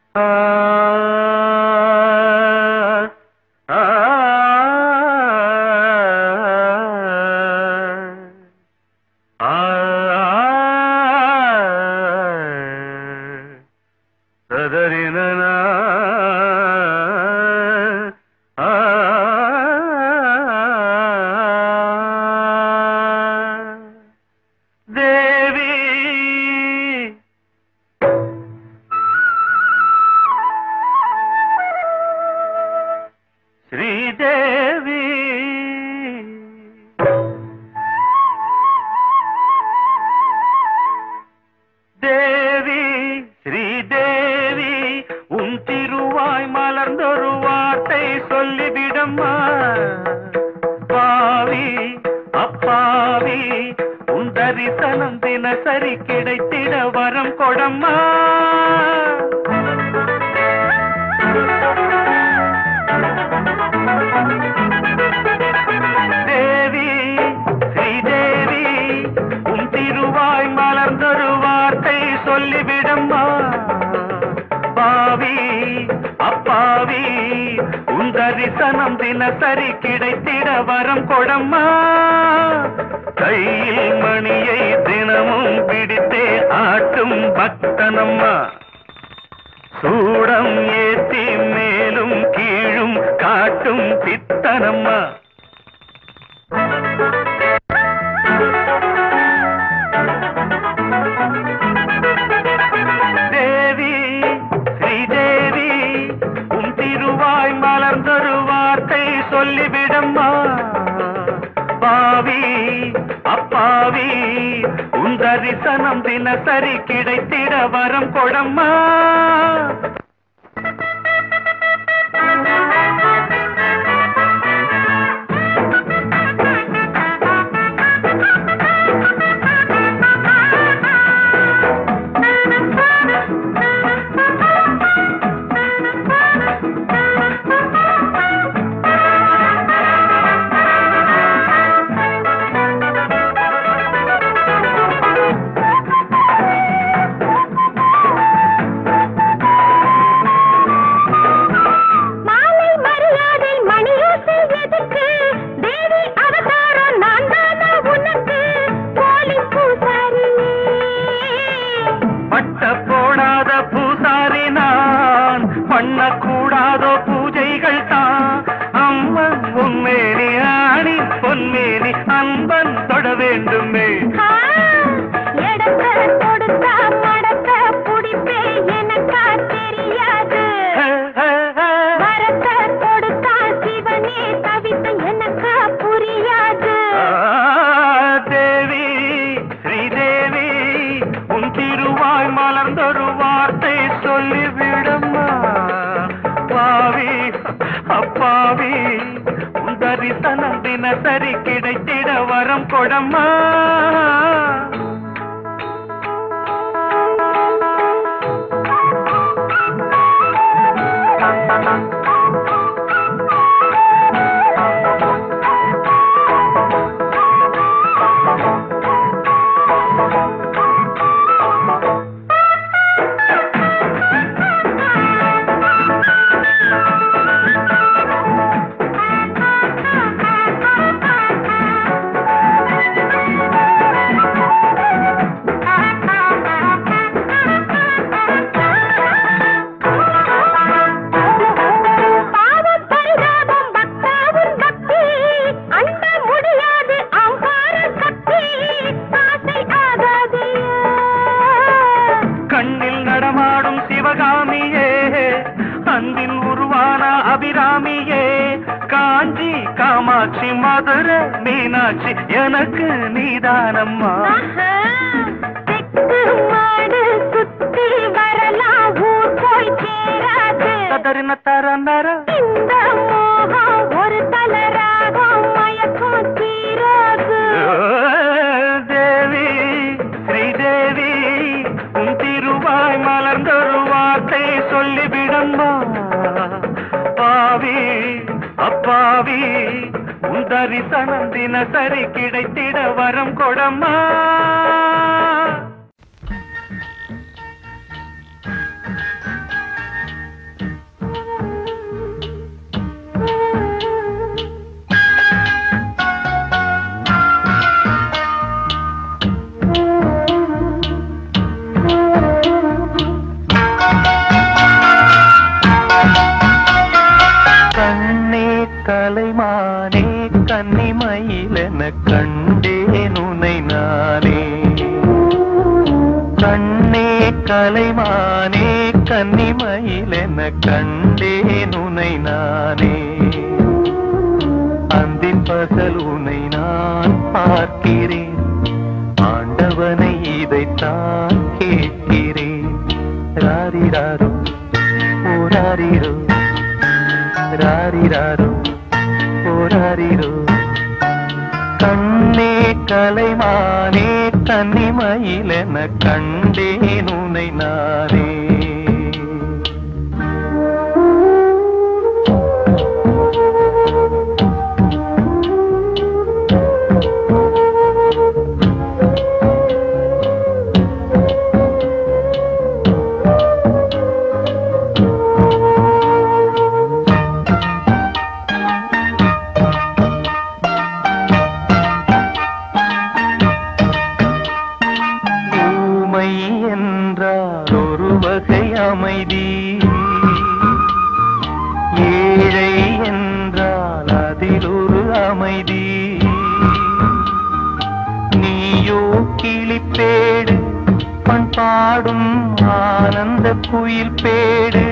ஆ, ஆ, ஆ, சதரினனா, ஆ, தேவி ஸ்ரீதேவி தேவி ஸ்ரீதேவி உன் திருவாய் மலர்ந்தொரு வார்த்தை சொல்லிவிடம்மா பாவி அப்பாவி உன் தரிசனம் தினசரி கிடைத்திட வரம் கொடம்மா தேவி ஸ்ரீதேவி உன் திருவாய் மலர்ந்தொரு வார்த்தை சொல்லிவிடம்மா பாவி அப்பாவி உன் தரிசனம் தினசரி கிடைத்திட வரம் கொடம்மா கையில் மணியை தினமும் பிடித்தே ஆட்டும் பக்தனம்மா சூடம் ஏத்தி மேலும் கீழும் காட்டும் பித்தனம்மா தேவி ஸ்ரீதேவி உன் திருவாய் மலர்ந்தொரு வார்த்தை சொல்லிவிடம்மா பாவி அப்பாவி உன் தரிசனம் தினசரி கிடைத்திட வரம் கொடம்மா மாலை மரியாதை மணியோசை எதுக்கு தேவி அவதாரம் நான் தானா உனக்கு போலி பூசாரியே பட்ட போடாத பூசாரி நான் பண்ணக்கூடாதோ பூஜைகள் தான் அம்மன் உன்மேனி ஆணி பொன்மேனி அன்பன் தொட வேண்டுமே ஆ, எடக்க கொடுத்தா மடக்க புடிப்பே எனக்கா தெரியாது ஹே, ஹே, ஹே. வரத்த கொடுத்தா சிவனே தவித்து எனக்கா புரியாது ஆ, தேவி ஸ்ரீதேவி உன் திருவாய் மலர்ந்தொரு வார்த்தை சொல்லிவிடம்மா பாவி அப்பாவி உன் தரிசனம் தினசரி கிடைத்திட வரம் கொடம்மா பாவம் பரிதாபம் பக்தாவும் பக்தி அண்ட முடியாது அங்கார சக்தி ஆசை ஆகாது கண்ணில் நடமாடும் சிவகாமியே அன்பின் உருவான அபிராமியே காஞ்சி காமாட்சி மதுரை மீனாட்சி எனக்கு நீதானம்மா ஆஹா, தெற்கு மாடு சுத்தி வரலாம் ஊர் போய் சேராது ததறின தரந்தர இந்த மோகம் ஒரு தலராகம் மயக்கம் தீராது தேவி ஸ்ரீதேவி உன் திருவாய் மலர்ந்தொரு வார்த்தை சொல்லிவிடம்மா பாவி அப்பாவி உன் தரிசனம் தினசரி கிடைத்திட வரம் கொடம்மா கலைமானே கன்னிமயிலென கண்டேன் உனை நானே அந்தின் பகல் உனை நான் பார்க்கிறேன் ஆண்டவனை இதைத்தான் கேட்கிறேன் ராரிராரோ ஓராரிரோ ராரிராரோ ஓராரிரோ கண்ணே கலைமானே கன்னிமயிலென கண்டேன் உனை நானே ஊமை என்றால் ஒரு வகை அமைதி ஏழை என்றால் அதில் ஒரு அமைதி நீயோ கிளிப்பேடு பண்பாடும் ஆனந்த குயில் பேடு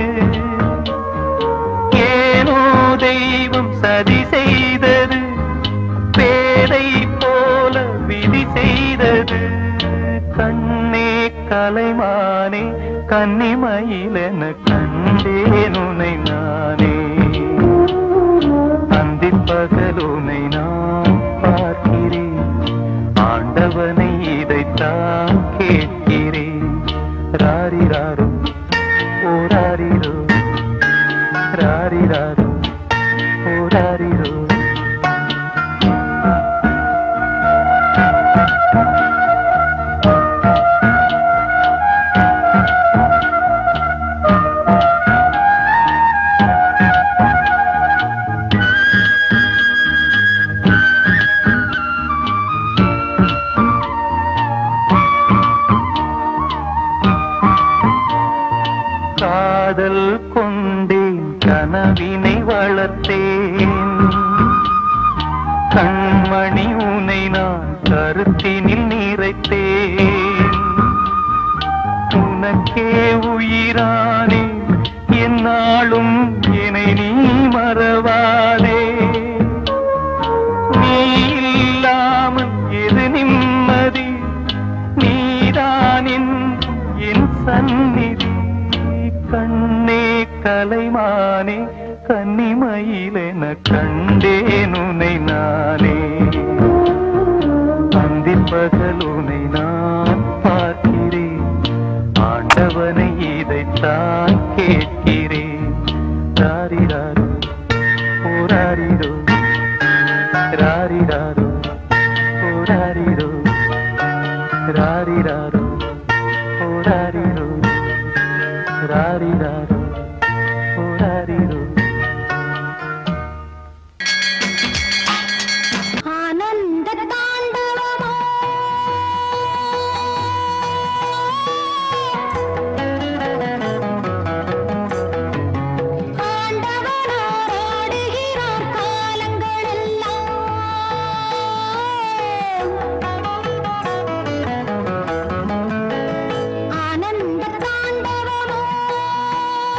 ஏனோ தெய்வம் சதி செய்தது பேதை போல விதி செய்தது கண்ணே கலைமானே கன்னிமயிலென கண்டேன் உனை நானே அந்தின் பகலுனை நான் பார்க்கிறேன் ஆண்டவனை இதைத்தான் கேட்கிறேன் ராரிராரோ ஓராரிரோ ராரிராரோ ஓராரிரோ காதல் கொண்டேன் கனவினை வளர்த்தேன் கண்மணி உனை நான் கருத்தினில் நிறைத்தேன் உனக்கே உயிரானே என்னாலும் என்னை நீ மறவாதே நீ இல்லாமல் எது நிம்மதி நீதான் என்றும் என் சந்நிதி கண்ணே கலைமானே கன்னிமயிலென கண்டேன் உனை நானே அந்தின் பகல் உனை நான் பார்க்கிறேன் ஆண்டவனை இதைத்தான் கேட்கிறேன் ராரிராரோ ஓராரிரோ ராரிராரோ ஓராரிரோ ராரிராரோ ஓராரிரோ ராரிராரோ ஓராரிரோ ஆனந்த தாண்டவமோ ஆண்டவனார் ஆடுகிறார் காலங்களெல்லாம் ஆனந்த தாண்டவமோ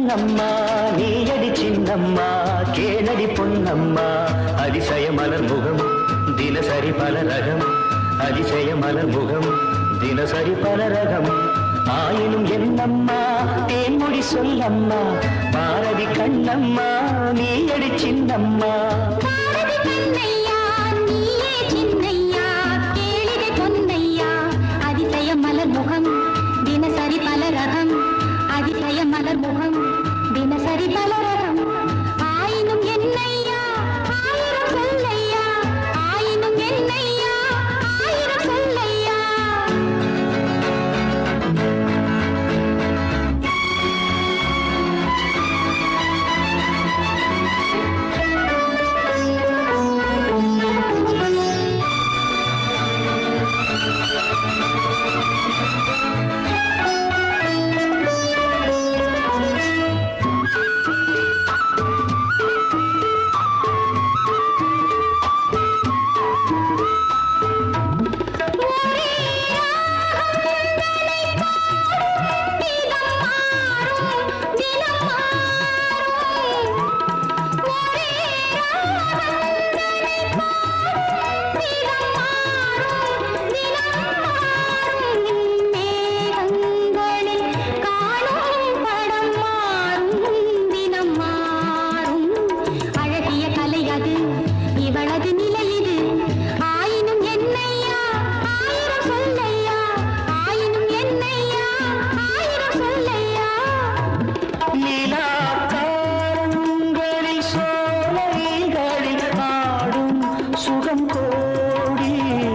என்னம்மா நீயடி சின்னம்மா கேளடி பொன்னம்மா அதிசய மலர் முகம் தினசரி பல ரகம் அதிசய மலர் முகம் தினசரி பல ரகம் ஆயினும் என்னம்மா தேன்மொழி சொல்லம்மா பாரதி கண்ணம்மா நீயடி சின்னம்மா பாரதி கண்ணையா நீயே சின்னையா கேளிரை பொன்னையா அதிசய மலர் முகம் தினசரி பல ரகம் அதிசய மலர் முகம் தினசரி பல ரகம் ஆயினும் என்னையா ஆயிரம் சொல்லையா ஆயினும் என்னையா ஆயிரம் சொல்லையா அழகிய கலை அது இவளது நிலை இது ஆயினும் என்னையா ஆயிரம் சொல்லையா ஆயினும் என்னையா ஆயிரம் சொல்லையா நிலா காலங்களில் சோலைகளில் ஆடும் சுகம் கோடி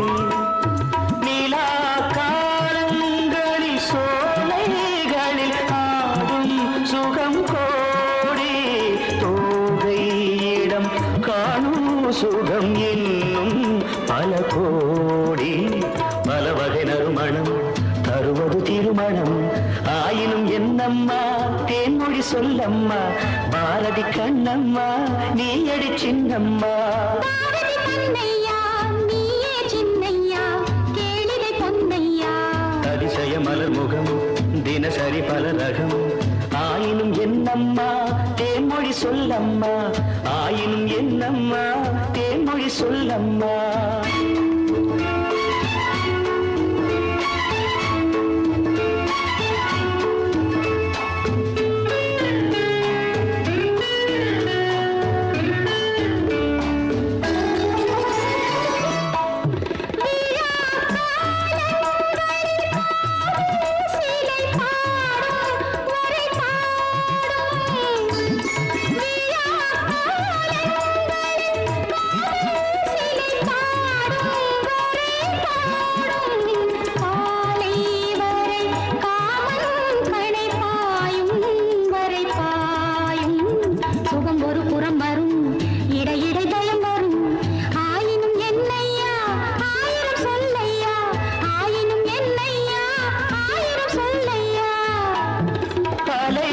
நிலா காலங்களில் சோலைகளில் ஆடும் சுகம் கோடி தோகையிடம் காணும் சுகம் இன்னும் பல கோடி பல வகை நறுமணம் தருவது திருமணம் ஆயினும் என்னம்மா தேன்மொழி சொல்லம்மா பாரதி கண்ணம்மா நீ அடி சின்னம்மா பாரதி கண்ணையா நீயே சின்னையா கேளிரை பொன்னையா அதிசய மலர் முகம் தினசரி பல ரகம் ஆயினும் என்னம்மா தேன்மொழி சொல்லம்மா ஆயினும் என்னம்மா தேன்மொழி சொல்லம்மா சிலை பாடும் வரை பாடும் விழா காலங்களில் சிலை பாடும் வரை பாடும் காலை வரை காமன் கணை பாயும் வரை பாயும் சுகம் ஒரு புறம் வரும் இடையிடை பயம் வரும் ஆயினும் என்னையா ஆயிரம் சொல்லையா ஆயினும் என்னையா ஆயிரம் சொல்லையா தலை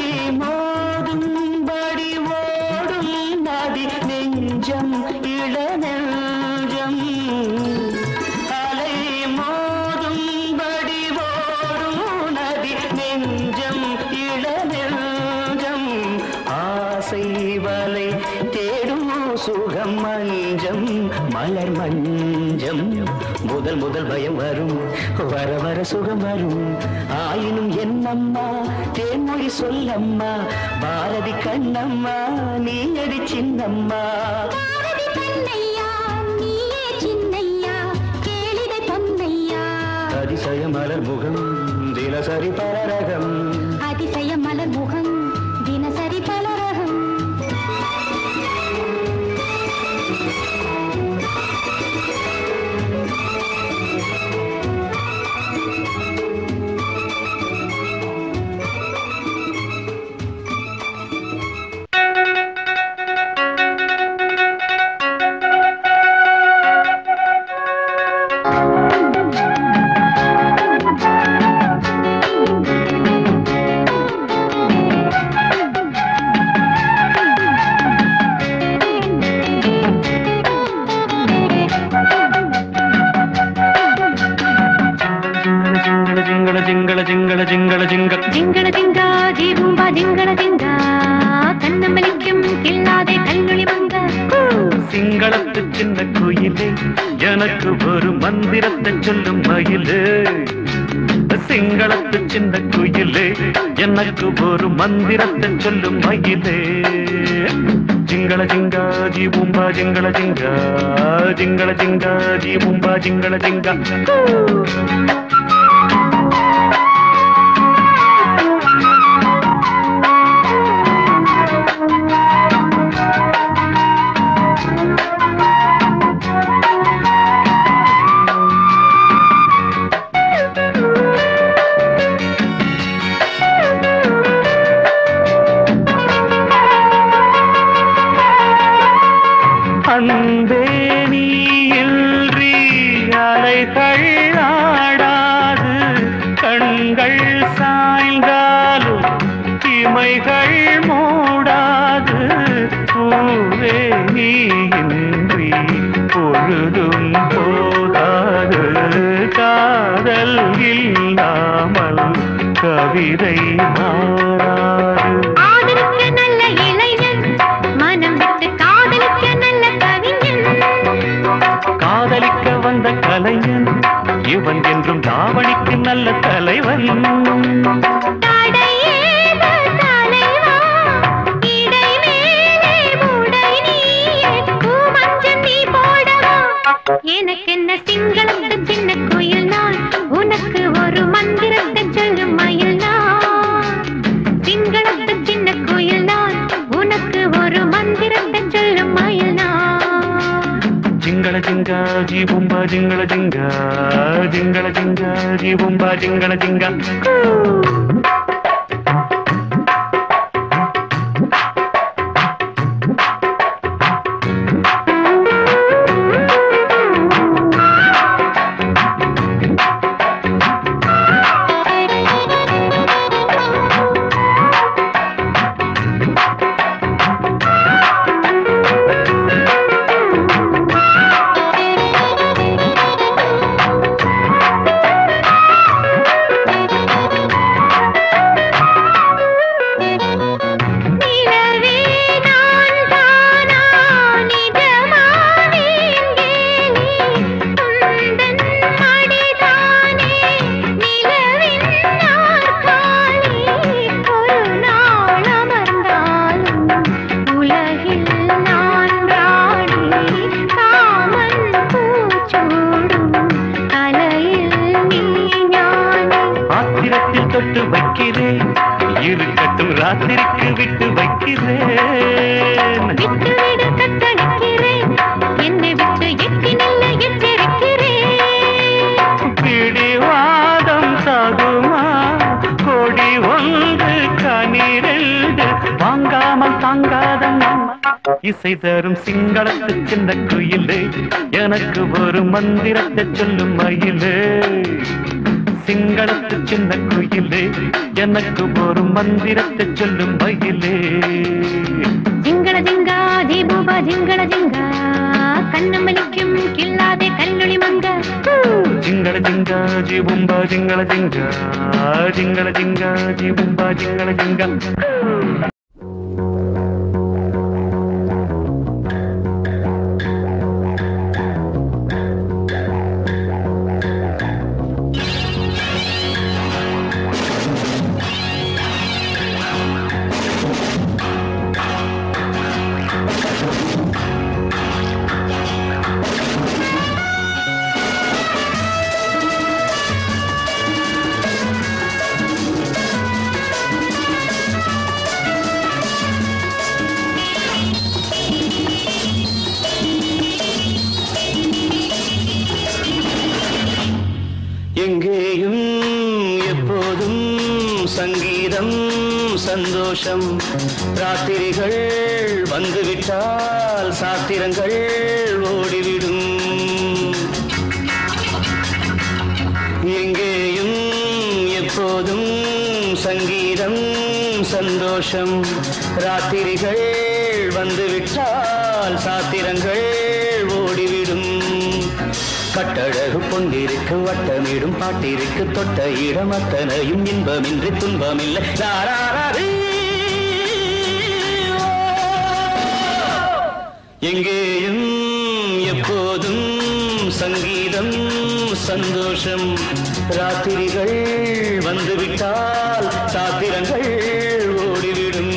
மோதும்படி ஓடும் நதி நெஞ்சம் இளநெஞ்சம் அலை மோதும்படி ஓடும் நதி நெஞ்சம் இளநெஞ்சம் ஆசை வலை தேடும் சுகம் மஞ்சம் மலர் மஞ்சம் முதல் முதல் பயம் வரும் வர வர சுகம் வரும் ஆயினும் என்னம்மா தேன்மொழி சொல்லம்மா பாரதி கண்ணம்மா நீ அடி சின்னம்மா பாரதி கண்ணையா நீயே சின்னையா கேளிரை பொன்னையா அதிசய மலர் முகம் தினசரி பலரகம் அதிசய மலர் முகம் தினசரி பலரகம் ஆ జింగళ జింగళ జింగళ జింగళ జింగ ജിങ്കണ ജിങ്ക ജീബുംബ ജിങ്കണ ജിങ്ക കണ്ണമ്പലിക്കും കില്ലാതെ കല്ലുളി മങ്ക சிங்களத்து சின்ன குயிலே எனக்கு ஒரு மந்திரத்தை சொல்லும் மயிலே சிங்களத்து சின்ன குயிலே எனக்கு ஒரு மந்திரத்தை சொல்லும் மயிலே ஜிங்கள ஜிங்கா ஜி பூம்பா ஜிங்கள ஜிங்கா ஜிங்கள ஜிங்கா ஜி பூம்பா ஜிங்கள ஜிங்கா அன்பே நீ இன்றி அலைகள் ஆடாது கண்கள் சாய்ந்தாலும் இமைகள் மூடாது பூவே நீ இன்றி பொழுதும் போதாது காதல் இல்லாமல் கவிதை மாறாது ஆதரிக்க நல்ல இளைஞன் மனம் விட்டு காதலிக்க நல்ல கவிஞன் காதலிக்க வந்த கலைஞன் இவன் என்றும் தாவணிக்கு நல்ல தலைவன் தடையேது தலைவா, இடை மேலே முடை நீயே, பூமஞ்சள் நீ போடவா? எனக்கென்ன சிங்களத்து சின்ன குயில் நான் உனக்கு ஒரு மந்திரத்தை சொல்லும் மயில் நான் சிங்களத்து சின்ன குயில் நான் உனக்கு ஒரு மந்திரத்தை சொல்லும் மயில் நான் ಜಿಂಗಳ ಜಿಂಗ ಜೀ ಬುಂಬ ಜಿಂಗಳ ಜಿಂಗ ಜಿಂಗಳ ಜಿಂಗ ಜೀ ಬುಂಬ ಜಿಂಗಳ ಜಿಂಗ நிலவே நான் தானா நிஜமானேன் கேலி உந்தன் மடிதானே நிலவின் நாற்காலி ஒரு நாள் அமர்ந்தாலும் உலகில் நான் ராணி காமன் பூச்சூடும் கலையில் நீ ஞானி ஆத்திரத்தில் தொட்டு வைக்கிறேன் இருக்கட்டும் ராத்திரிக்கு விட்டு வைக்கிறேன் விட்டுவிடு கத்தளிக்கிறேன் என்னை விட்டு எட்டி நில்ல எச்சரிக்கிறேன் பிடிவாதம் சாகுமா கொடி ஒன்று கனிரெண்டு வாங்காமல் தாங்காத அம்மா இசை தரும் சிங்களத்து சின்ன குயிலே எனக்கு ஒரு மந்திரத்தை சொல்லும் மயிலே சிங்களத்து சின்ன குயிலே எனக்கு ஒரு மந்திரத்தை சொல்லும் மயிலே ജിങ്കട ജിങ്ക ദീപൂപ ജിങ്കട ജിങ്ക കണ്ണമ്പലിക്കും കില്ലാതെ കല്ലുളി മങ്ക ಜಿಂಗಳ ಜಿಂಗ ಜಿ ಬುಂಬ ಜಿಂಗಳ ಜಿಂಗ ಜಿಂಗಳ ಜಿಂಗ ಜಿ ಬುಂಬ ಜಿಂಗಳ ಜಿಂಗ எங்கேயும் எப்போதும் சங்கீதம் சந்தோஷம் ராத்திரிகள் வந்துவிட்டால் சாத்திரங்கள் ஓடிவிடும் எங்கேயும் எப்போதும் சங்கீதம் சந்தோஷம் ராத்திரிகள் வந்துவிட்டால் சாத்திரங்கள் ஓடிவிடும் கட்டழகு பொன்னிருக்கு வட்டமிடும் பாட்டிருக்கு தொட்ட இடம் அத்தனையும் இன்பமின்றி துன்பமில்லை தாராரீ. எங்கேயும் எப்போதும் சங்கீதம் சந்தோஷம் ராத்திரிகள் வந்துவிட்டால் சாத்திரங்கள் ஓடிவிடும்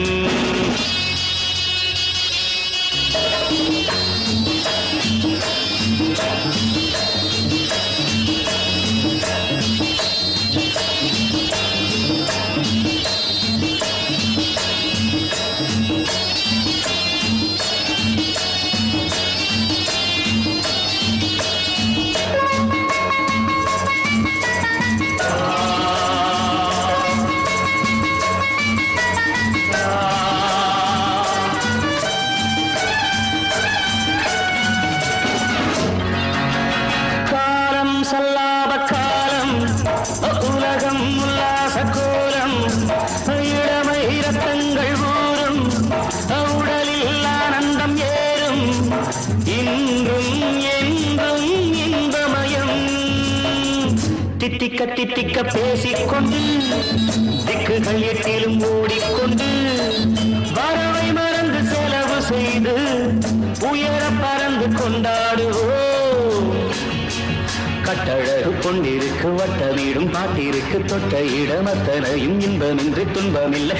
காலம் சல்லாப காலம் உலகம் உல்லாச கோலம் இளமை ரத்தங்கள் ஊறும் உடலில் ஆனந்தம் ஏறும் இன்றும் என்றும் இன்பமயம் தித்திக்க தித்திக்க பேசிக்கொண்டு திக்குகள் எட்டிலும் ஓடிக்கொண்டு வரவை மறந்து செலவு செய்து உயர பறந்து கொண்டாடுவோம் கட்டழகு பொன்னிருக்கு வட்டமீடும் பாட்டிருக்கு தொட்ட இடம் அத்தனையும் இன்பமின்றி துன்பமில்லை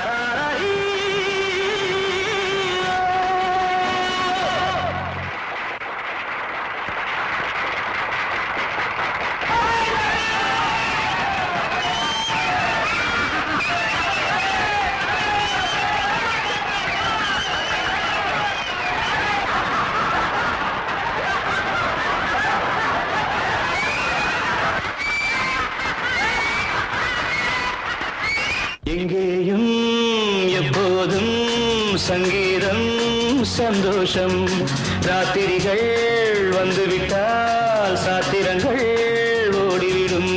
எங்கேயும் எப்போதும் சங்கீதம் சந்தோஷம் ராத்திரிகள் வந்துவிட்டால் சாத்திரங்கள் ஓடிவிடும்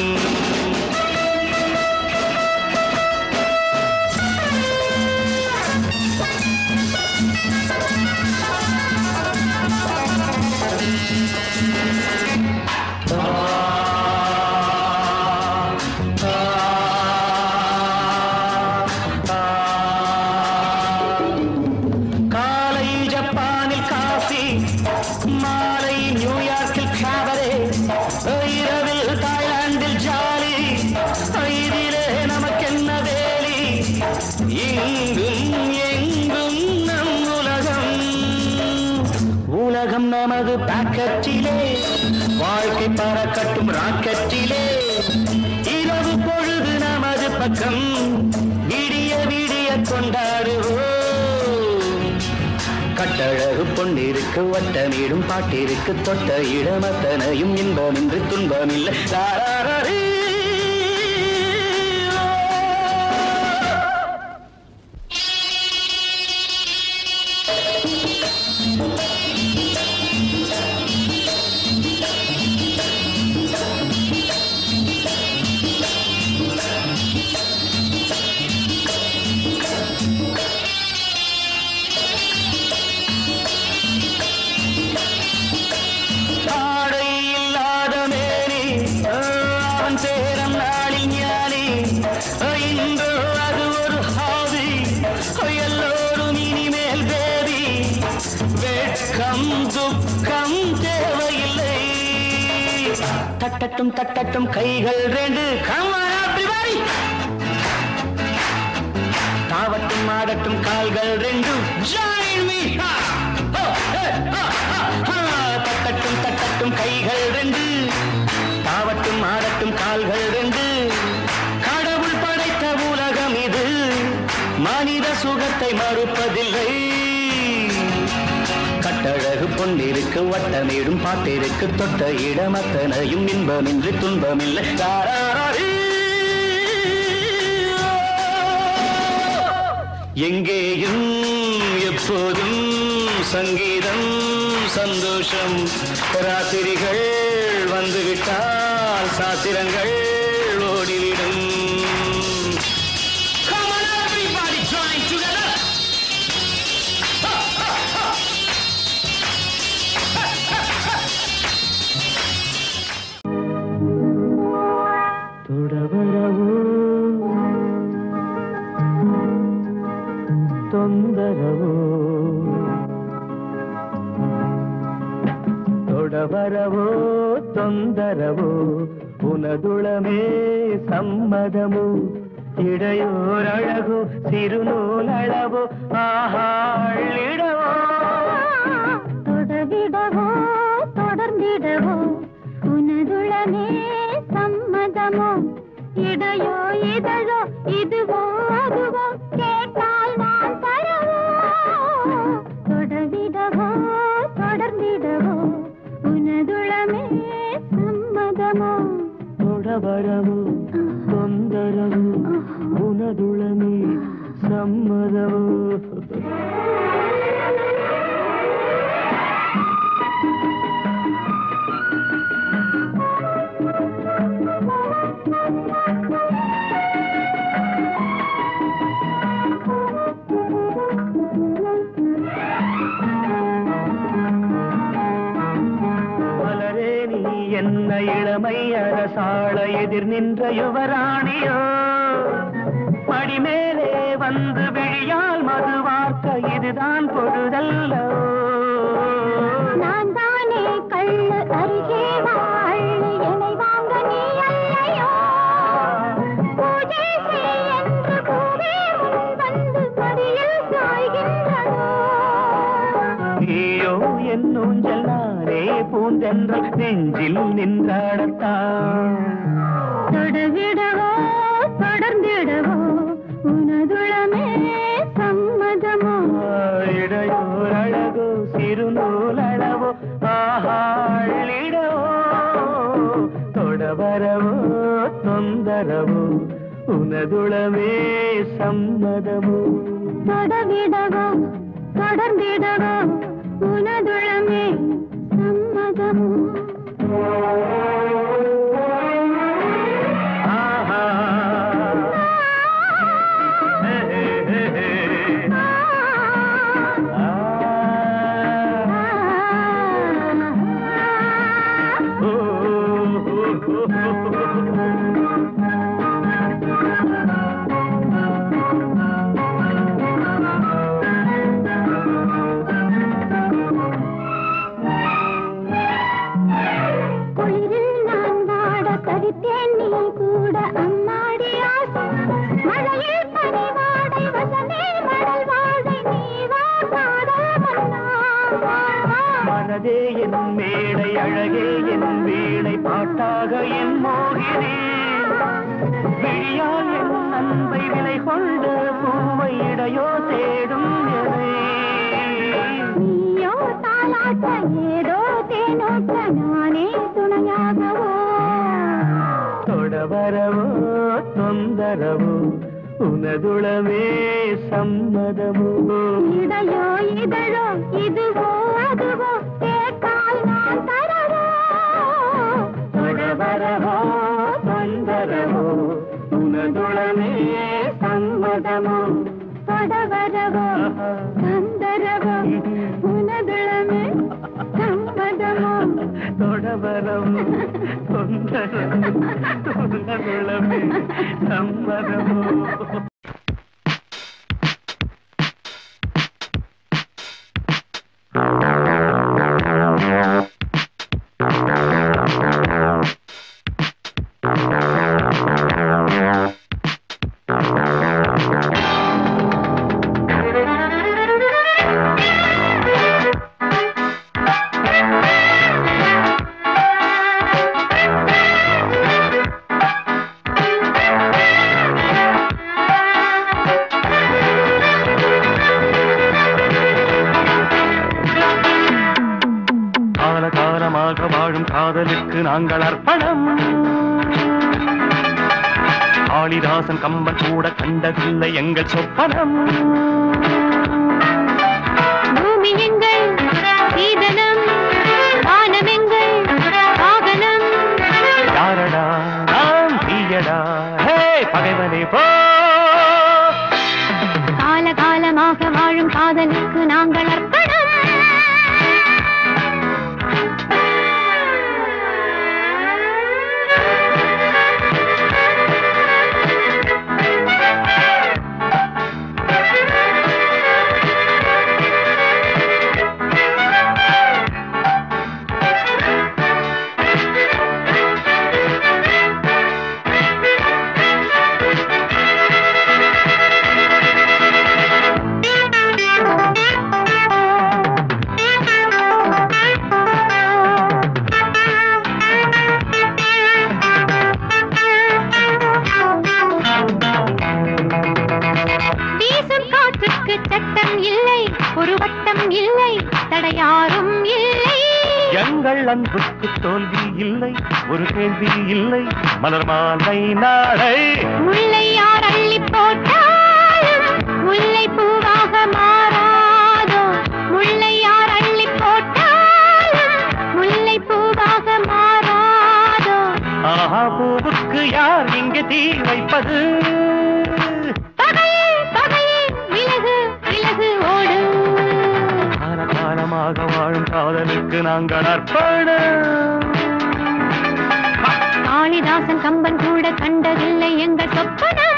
காலை ஜப்பானில் காஃபி மாலை நியூயார்க்கில் காவரே இரவில் தாய்லாந்தில் ஜாலி இதிலே நமக்கென்ன வேலி இங்கும் எங்கும் நம் உலகம் உலகம் நமது பாக்கெட்டிலே வாழ்க்கை பறக்கட்டும் ராக்கெட்டிலே இரவு பொழுது நமது பக்கம் விடிய விடிய கொண்டாடுவோம் கட்டழகு பொன்னிருக்கு வட்டமீடும் பாட்டிருக்கு தொட்ட இடமத்தனையும் இன்பமின்றி துன்பமில்லை தாராரீ. ஆடை இல்லாத மேனி அவன் சேரம் நாளில் ஞானி இன்று அது ஒரு ஹாவி எல்லோரும் இனிமேல் பேதி வெட்கம் துக்கம் தேவையில்லை தட்டட்டும் தட்டட்டும் கைகள் ரெண்டு கம்மாரா பிரிவாரி தாவட்டும் ஆடட்டும் கால்கள் ரெண்டு join me ha! ho, hey, ha, ha, ha! தட்டட்டும் தட்டட்டும் கைகள் ரெண்டு தாவட்டும் ஆடட்டும் கால்கள் ரெண்டு கடவுள் படைத்த உலகம் இது மனித சுகத்தை மறுப்பதில்லை கட்டழகு பொன்னிருக்கு வட்டமேடும் பாட்டிருக்கு தொட்ட இடமத்தனையும் இன்பமின்றி துன்பமில்லை தாராரீ. எங்கேயும் எப்போதும் சங்கீதம் சந்தோஷம் ராத்திரிகள் வந்துவிட்டால் சாத்திரங்கள் ஓடிவிடும் Come on, everybody, join together. Ha, ha, ha. Ha, ha, ha. தொடவரவோ தொந்தரவோ தொடவரவோ தொந்தரவோ உனதுளமே சம்மதமோ இடையோரழகு சிறுநூலளவோ ஆஹாளிடவோ தொடவிடவோ தொடர்ந்திடவோ உனதுளமே சம்மதமோ இடையோ இதழோ இதுவோ அதுவோ கேட்டால் நான் தரவோ தொடவிடவோ தொடர்ந்திடவோ உனதுளமே சம்மதமோ தொடவரவோ தொந்தரவோ உனதுளமே சம்மதமோ மலரே நீ என்ன இளமை அரசாள எதிர் நின்ற யுவராணியோ மடிமேலே வந்து விழியால் மது வார்த்த இதுதான் பொழுதல்லோ நான் தானே கள்ளு அருகே வாழ் என்னை வாங்க நீ அல்லையோ பூஜை செய் என்று பூவே முன் வந்து மடியில் சாய்கின்றதோ நீயோ என் ஊஞ்சல் நானே பூந்தென்றல் நெஞ்சில் நின்றாடத்தான் தொடவிடவோ தொடர்ந்திடவோ உனதுளமே சம்மதமோ இடையோர் அழகோ சிறுநூலளவோ ஆஹாளிடவோ தொடவரவோ தொந்தரவோ உனதுளமே சம்மதமோ தொடவிடவோ தொடர்ந்திடவோ உனதுளமே சம்மதமோ ஆஹா ஹே, ஹே, ஹே, ஹே. ஆ. ஓ, ஓ, ஓ, ஓ. குளிரில் நான் வாட கவித்தேன் நீ கூட அம்மாடி ஆசை மழையில் பனி வாடை வசமே மடல் வாடை நீ வா காதல் மன்னா மனதே என் மேடை அழகே என் வீணை பாட்டாக என் மோகினே விழியால் என் அன்பை விலை கொண்டு பூவை இடையோ தேடும் எனை. நீயோ தாலாட்ட ஏதோ தேனோட்ட நானே துணையாகவோ தொடவரவோ தொந்தரவோ உனதுளமே சம்மதமோ இடையோ இதழோ இதுவோ அதுவோ கேட்டால் நான் தரவோ தொடவரவோ தொந்தரவோ உனதுளமே சம்மதமோ தொடவரவோ கந்தரவோ உனதுளமே சம்மதமோ தொடவரவோ தொந்தரவோ உனதுளமே சம்மதமோ காலகாலமாக வாழும் காதலுக்கு நாங்கள் அர்ப்பணம் காளிதாசன் கம்பன் கூட கண்டதில்லை எங்கள் சொப்பனம் பூமி எங்கள் சீதனம் வானம் எங்கள் வாகனம் யாரடா நாம் தீயடா ஹே பகைவனே போ காலகாலமாக வாழும் காதலுக்கு நாங்கள் அர்ப்பணம் அன்புக்கு தோல்வி இல்லை ஒரு கேள்வி இல்லை மலர் மாலை நாளை முல்லை யார் அள்ளி போட்டாலும் முல்லை பூவாக மாறாதோ முல்லை யார் அள்ளி போட்டாலும் முல்லை பூவாக மாறாதோ ஆஹா பூவுக்கு யார் இங்கே தீ வைப்பது பகையே பகையே விலகு விலகு ஓடு கால காலமாக வாழும் காதலுக்கு நாங்கள் அர்ப்பணம் காளிதாசன் கம்பன் கூட கண்டதில்லை எங்கள் சொப்பனம்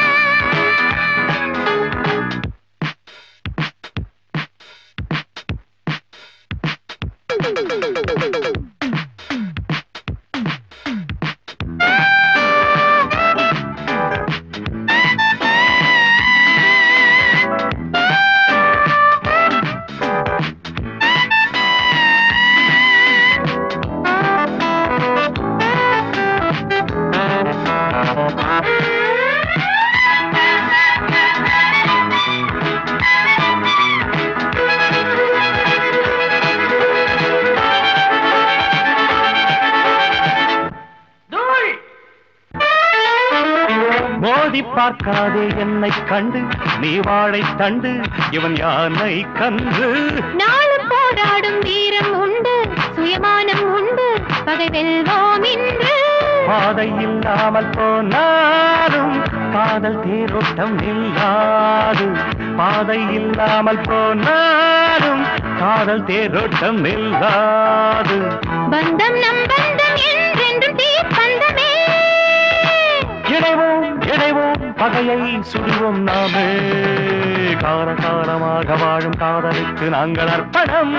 மோதி பார்க்காதே என்னை கண்டு நீ வாழை தண்டு இவன் யானை கன்று நாளும் போராடும் வீரம் உண்டு சுயமானம் உண்டு பகை வெல்வோம் இன்று பாதை இல்லாமல் போனாலும் காதல் தேரோட்டம் நில்லாது பாதை இல்லாமல் போனாலும் காதல் தேரோட்டம் நில்லாது பந்தம் நம் பந்தம் என்றென்றும் தீப்பந்தமே இடைவோம் இடைவோம் பகையை சுடுவோம் நாமே கால காலமாக வாழும் காதலுக்கு நாங்கள் அர்ப்பணம்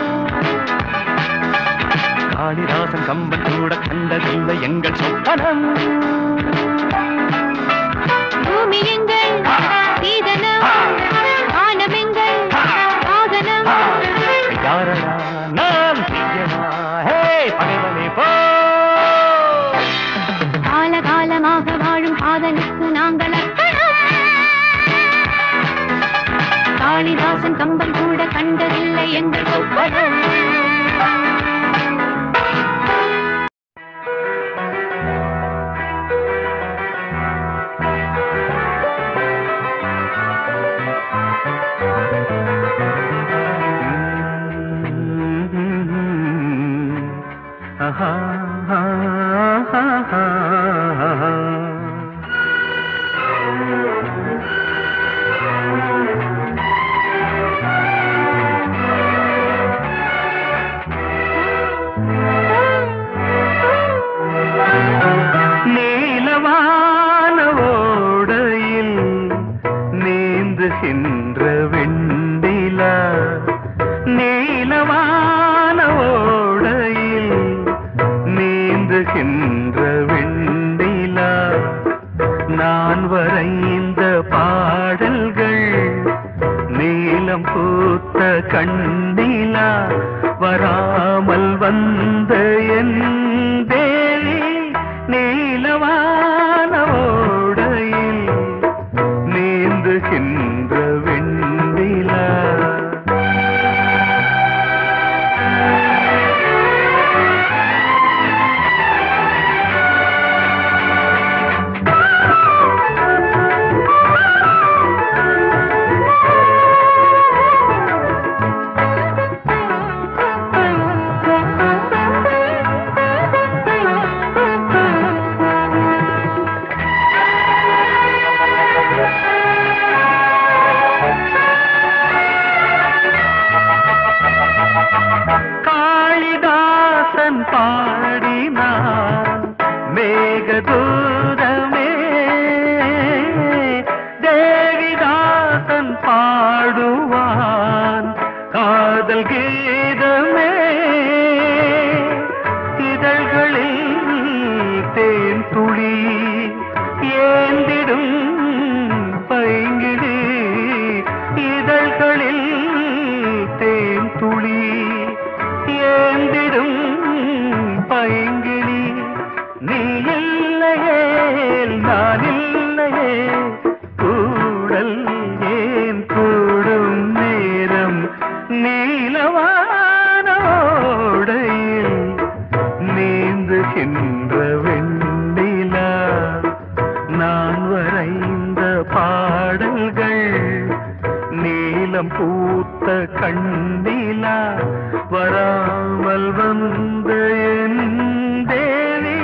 காளிதாசன் கம்பன் கூட கண்டதில்லை எங்கள் சொப்பனம் பூமி எங்கள் சீதனம் வானம் எங்கள் வாகனம் யாரடா நான் செய்யடா ஹே பகைவனே போ காலகாலமாக வாழும் காதலுக்கு நாங்கள் அர்ப்பணம் காளிதாசன் கம்பன் கூட கண்டதில்லை எங்கள் சொப்பனம் ஆஹா, ஆஹா, ஆஹா. நீலவான ஓடையில் நீந்துகின்ற வெண்டிலா நீலவான ஓடையில் நீந்துகின்ற வெண்டிலா நான் வரைந்த பாடல்கள் நீலம் பூத்த கண்ணிலா வராமல் வந்த என் தேவி நீலவான ஓடையில் நீந்துகின்ற வெண்டிலா காளிதாசன் பாடினான் மேகதூதமே தேவிதாசன் பாடுவான் காதல் கீதமே இதழ்களில் தேன் துளி ஏந்திடும் பைங்கிடி இதழ்களில் தேன் துளி ஏந்திடும் பைங்கிளி நீ இல்லையே நான் இல்லையே கூடல் ஏன் கூடும் நேரம் நீலவானோடையில் வரைந்த பாடல்கள் நீலம் பூத்த கண்ணிலா வராமல் வந்த என் தேவி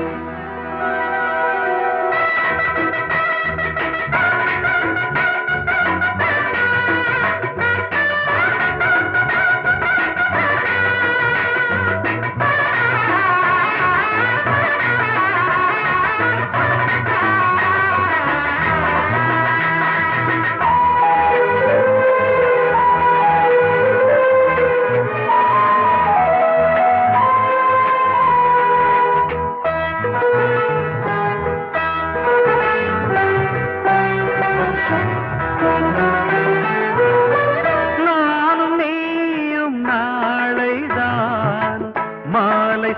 நானும் நீயும் நாளைதான் மாலை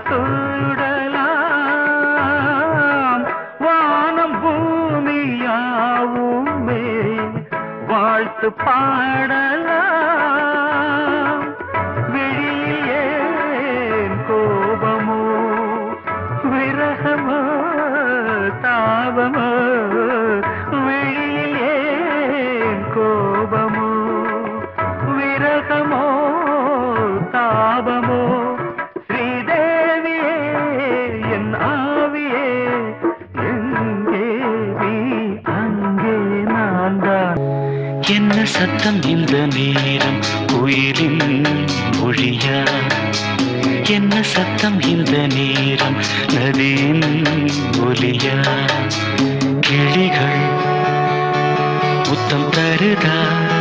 சூடலாம் வானம் பூமியாவுமே வாழ்த்து பாடலாம் விழியில் ஏன் கோபமோ விரகமோ தாபமோ விழியில் ஏன் கோபமோ விரகமோ தாபமோ ஸ்ரீதேவியே என் ஆவியே எங்கே நீ அங்கே நான் தான் என்ன சத்தம் இந்த நேரம் குயிலின் மொழியா என்ன சத்தம் இந்த நேரம் நதியின் ஒலியா கிளிகள் முத்தம் தருதா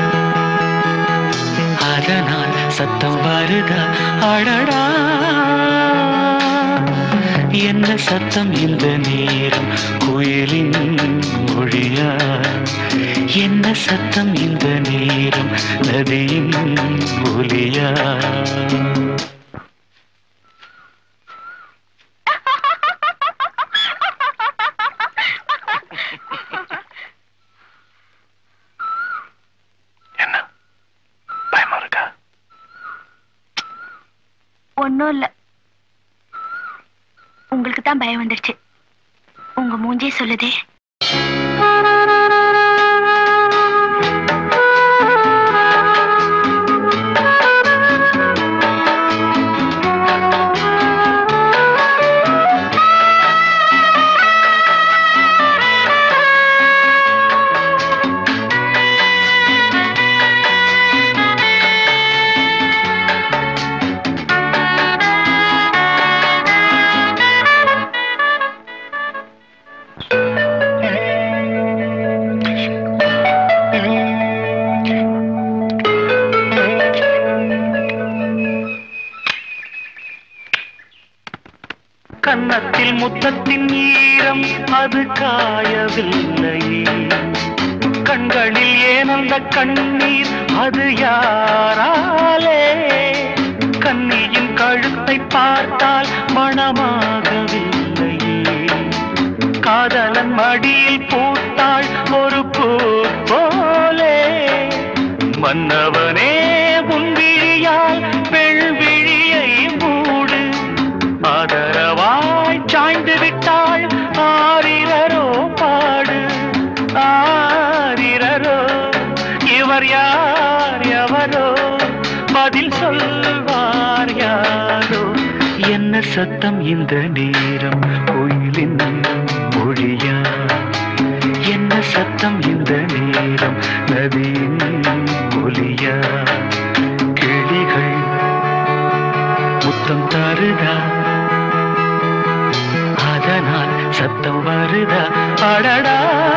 அதனால் சத்தம் வருதா அடடா என்ன சத்தம் இந்த நேரம் குயிலின் மொழியா என்ன சத்தம் இந்த நேரம் நதியின் ஒலியா என்ன பயமா இருக்கா ஒன்றும் இல்லை உங்களுக்கு தான் பயம் வந்துருச்சு உங்க மூஞ்சே சொல்லுதே கன்னத்தில் முத்தத்தின் ஈரம் அது காயவில்லையே கண்களில் ஏன் அந்த கண்ணீர் அது யாராலே கண்ணியின் கழுத்தை பார்த்தால் மணமாகவில்லையே காதலன் மடியில் பூத்தாள் ஒரு பூ போலே மன்னவனே உன் விழியால் பெண் விழியை மூடு ஆதரவாய் சாய்ந்து விட்டாள் ஆரிரரோ பாடு ஆரிரரோ இவர் யார் எவரோ பதில் சொல்வார் யாரோ என்ன சத்தம் இந்த நேரம் கோயிலின் மொழியா என்ன சத்தம் இந்த நேரம் நதியின் ஒலியா கிளிகள் முத்தம் தருதா அதனால் சத்தம் வருதா அடடா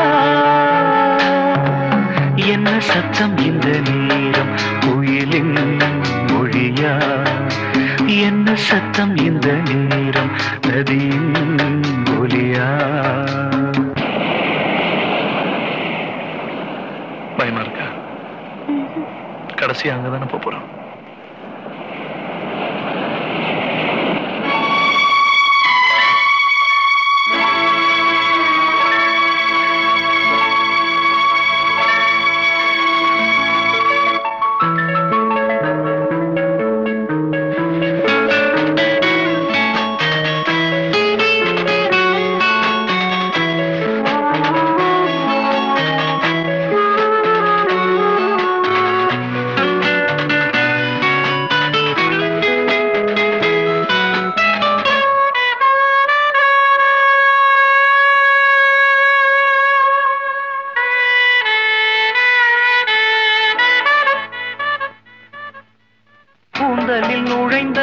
என்ன சத்தம் இந்த நேரம் குயிலின் மொழியா என்ன சத்தம் இந்த நேரம் நதியின் ஒலியா பயமா இருக்கா கடைசி அங்கதானே போப் போறோம்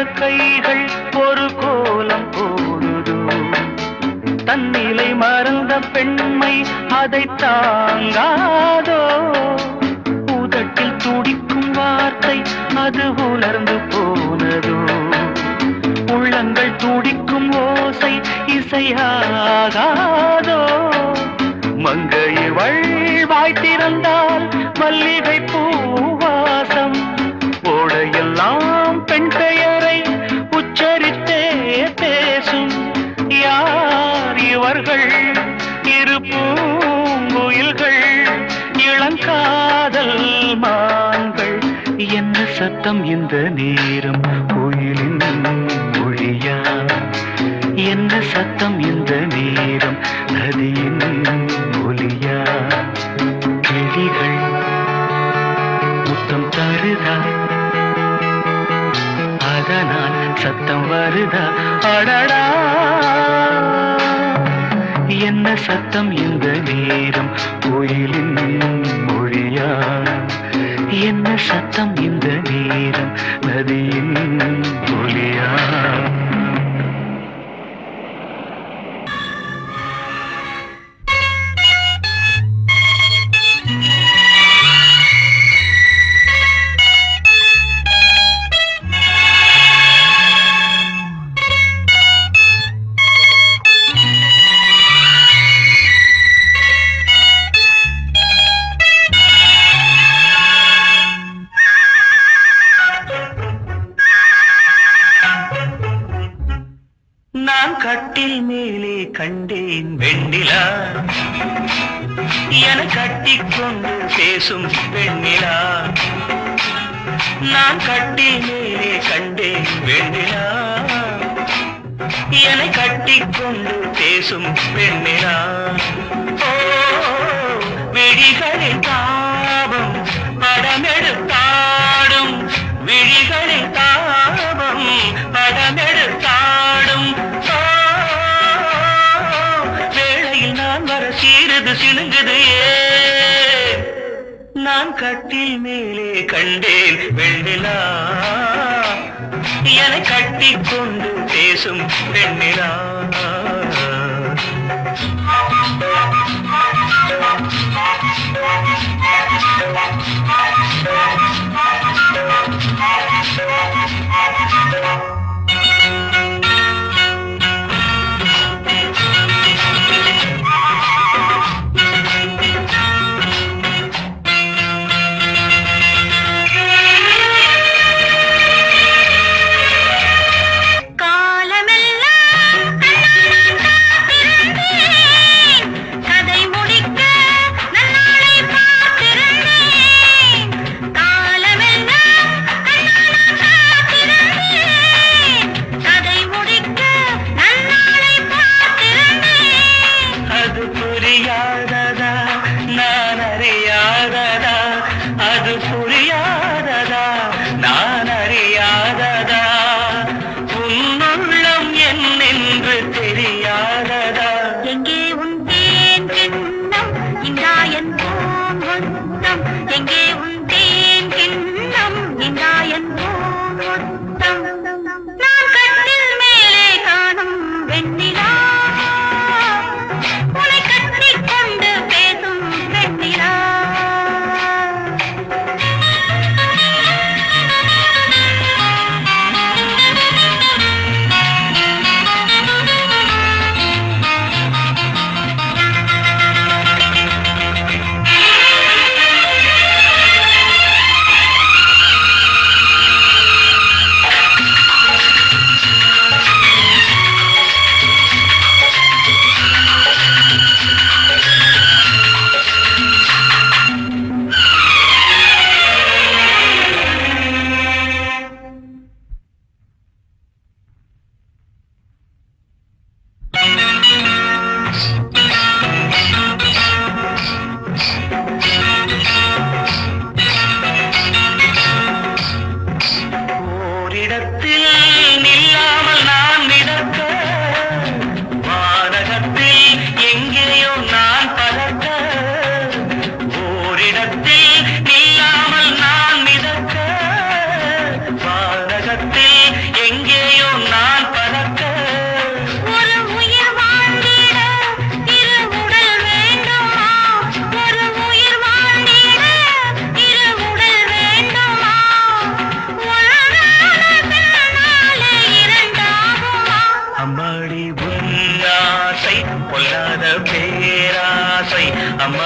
கைகள் ஒரு கோலம் போடுதோ தன்னிலை மறந்த பெண்மை அதை தாங்காதோ உதட்டில் துடிக்கும் வார்த்தை அது உலர்ந்து போனதோ உள்ளங்கள் துடிக்கும் ஓசை இசையாகாதோ மங்கையவள் வாய் திறந்தால் மல்லிகை பூவாசம் ஓடையெல்லாம் பெண் பெயரை உச்சரித்தே பேசும் யார் இவர்கள் இரு பூங்குயில்கள் இளங்காதல் மான்கள் என்ன சத்தம் இந்த நேரம் கோயிலின் மொழியா என்ன சத்தம் இந்த நேரம் நதியின் ஒலியா கிளிகள் முத்தம் தருதா அதனால் சத்தம் வருதா அடடா என்ன சத்தம் இந்த நேரம் கோயிலின் மொழியா என்ன சத்தம் இந்த நேரம் நதியின் ஒலியா நான் கட்டில் மேலே கண்டேன் வெண்ணிலா என கட்டிக்கொண்டு பேசும் பெண்ணிலா நான் கட்டில் மேலே கண்டேன் வெண்ணிலா என கட்டிக்கொண்டு பேசும் பெண்ணிலா ஓ விழிகளின் தாபம் படமெடுத்தாடும் விழிகளின் தாபம் படமெடுத்தாடும் ஓ, வேளையில் நான் வர சீருது சினுங்குது ஏன் நான் கட்டில் மேலே கண்டேன் வெண்ணிலா என கட்டிக்கொண்டு பேசும் வெண்ணிலா காலமெல்லாம் காத்திருந்தேன் கதை முடிக்க நன்னாளை பார்த்திருந்தேன் காலமெல்லாம் காத்திருந்தேன் கதை முடிக்க நன்னாளை பார்த்திருந்தேன் அது புரியாததா நான் அறியாததா அது புரியாததா நான் அறியாததா உன்னுள்ளம் என்னென்று தெரியாததா எங்கே உன் தேன் கிண்ணம் இந்தாயன் போன் மொத்தம் எங்கே உன் தேன் கிண்ணம் இந்தாயன் போன் மொத்தம் நான் கட்டில் மேலே காணும் வெண்ணிலா உன்னை கட்டிக் கொண்டு பேசும் வெண்ணிலா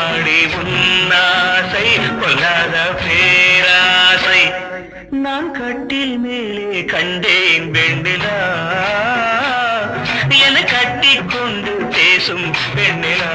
அம்மாடி உன்னாசை கொல்லாத பேராசை நான் கட்டில் மேலே கண்டேன் வெண்ணிலா என கட்டிக்கொண்டு பேசும் பெண்ணிலா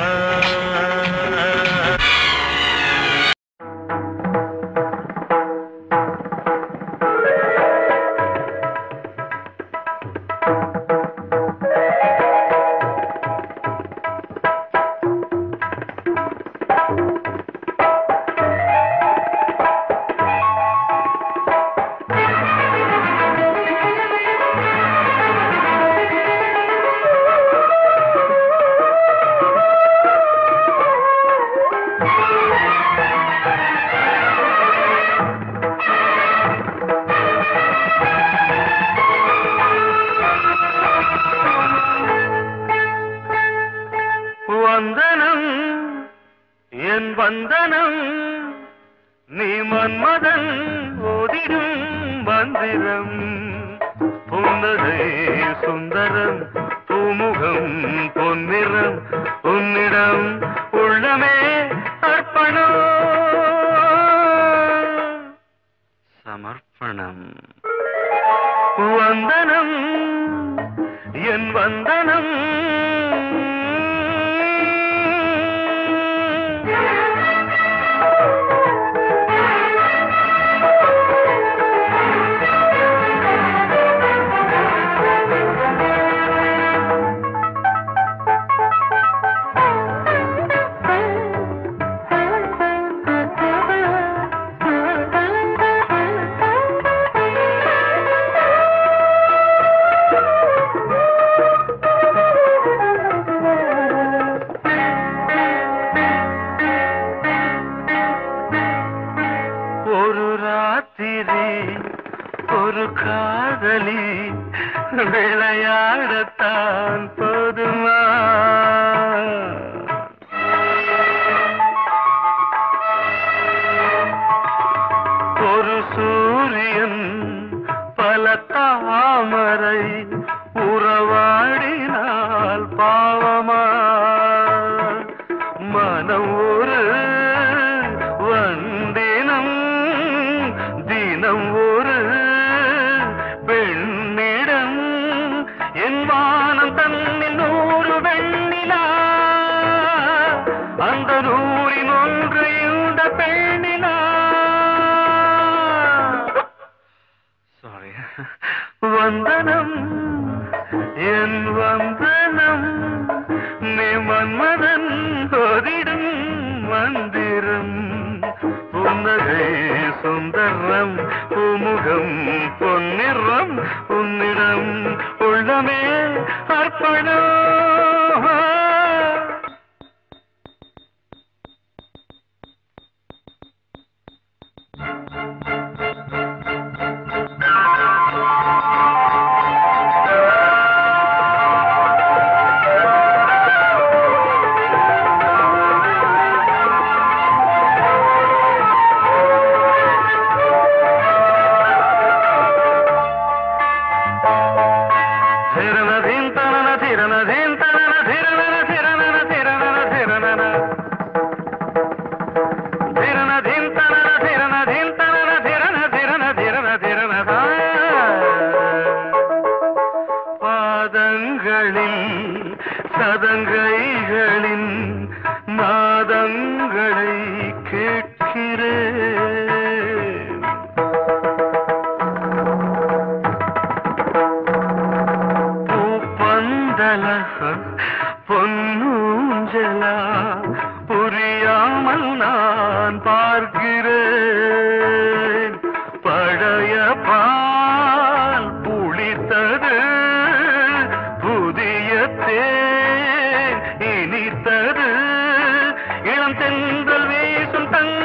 வந்தனம் என் வந்தனம் நீ மன்மதன் ஓதிடும் மந்திரம் புன்னகை சுந்தரம் பூமுகம் பொன்னிறம் உன்னிடம் உள்ளமே அர்ப்பணம் சமர்ப்பணம் வந்தனம் என் வந்தனம் ஒரு ராத்திரி ஒரு காதலி விளையாடத்தான் போதுமா ஒரு சூரியன் பல தாமரை உறவாடினால் பாவமா மனம் ஒரு வண்டினம் தினம் ஒரு பெண்ணிடம் என் வானம் தன்னில் நூறு வெண்ணிலா அந்த நூறின் ஒன்று இந்த பெண்ணிலா சாரி வந்தனம் என் வந்தனம் நீ மன்மதன் ஓதிடும் மந்திரம் புன்னகை சுந்தரம் பூமுகம் பொன்னிறம் உன்னிடம் உள்ளமே அர்ப்பணம் ధిరనధిం తనన ధిరనధిం తనన ధిరనన ధిరనన ధిరనన ధిరనన ధిరనధిం తనన ధిరనధిం తనన ధిరన ధిరన ధిరన ధిరనద பாதங்களில் சதங்கைகளின் நாதங்களை கேட்கிறேன் பூப்பந்தல பொன்னூஞ்சல புரியாமல் நான் பார்க்கிறேன் பழைய பால் புளித்தது புதிய தேன் இனித்தது இளம் தென்றல் வீசும் தங்க